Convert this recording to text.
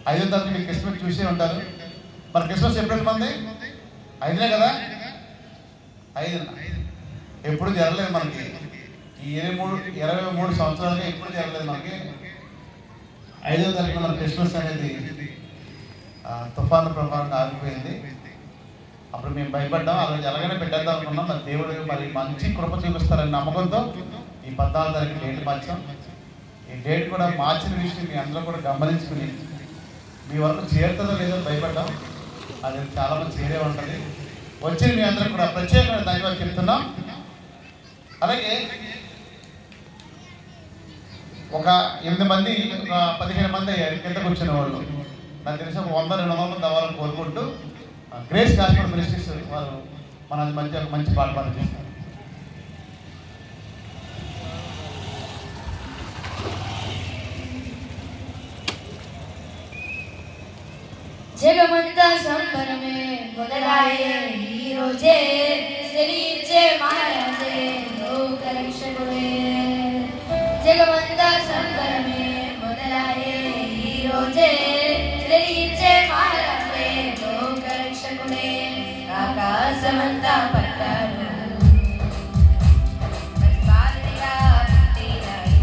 ఐదో తారీఖు మీరు క్రిస్మస్ చూసే ఉంటారు మరి క్రిస్మస్ ఎప్పుడు మంది ఐదునే కదా ఐదు ఎప్పుడు జరగలేదు మనకి ఈ ఇరవై మూడు ఇరవై మూడు సంవత్సరాలుగా ఎప్పుడు జరగలేదు మనకి ఐదో తారీఖు మన క్రిస్మస్ అనేది ఆ, తుఫాను ప్రభావంగా ఆగిపోయింది అప్పుడు మేము భయపడ్డాం ఆ రోజు ఎలాగైనా పెట్టేద్దాం అనుకున్నాం మరి దేవుడు మరి మంచి కృప చూపిస్తారని నమ్మకంతో ఈ పద్నాలుగు తారీఖు డేట్ మార్చాం ఈ డేట్ కూడా మార్చిన విషయం మీ అందరూ కూడా గమనించుకుని మీ వరకు చేరుతుందో లేదో భయపడ్డాం అది చాలా మంది చేరే ఉంటుంది వచ్చి మీ అందరూ కూడా ప్రత్యేకమైన ధన్యవాదాలు చెప్తున్నాం అలాగే ఒక ఎనిమిది మంది ఒక పదిహేను మంది అయ్యారు కింద కూర్చున్న వాళ్ళు నాకు తెలిసి ఒక వంద రెండు వందల మంది అవ్వాలని కోరుకుంటూ ఆ, గ్రేస్ హాస్పిటల్ మినిస్ట్రీస్ వారు మన మధ్య ఒక మంచి పాట పాట చేస్తారు జగమంతా సంబరమే మొదలాయే ఈ రోజే శ్రీచే మహారాజే లోక రక్షకుడే జగమంతా సంబరమే మొదలాయే ఈ రోజే శ్రీచే మహారాజే లోక రక్షకుడే ఆకాశమంతా పట్టాలు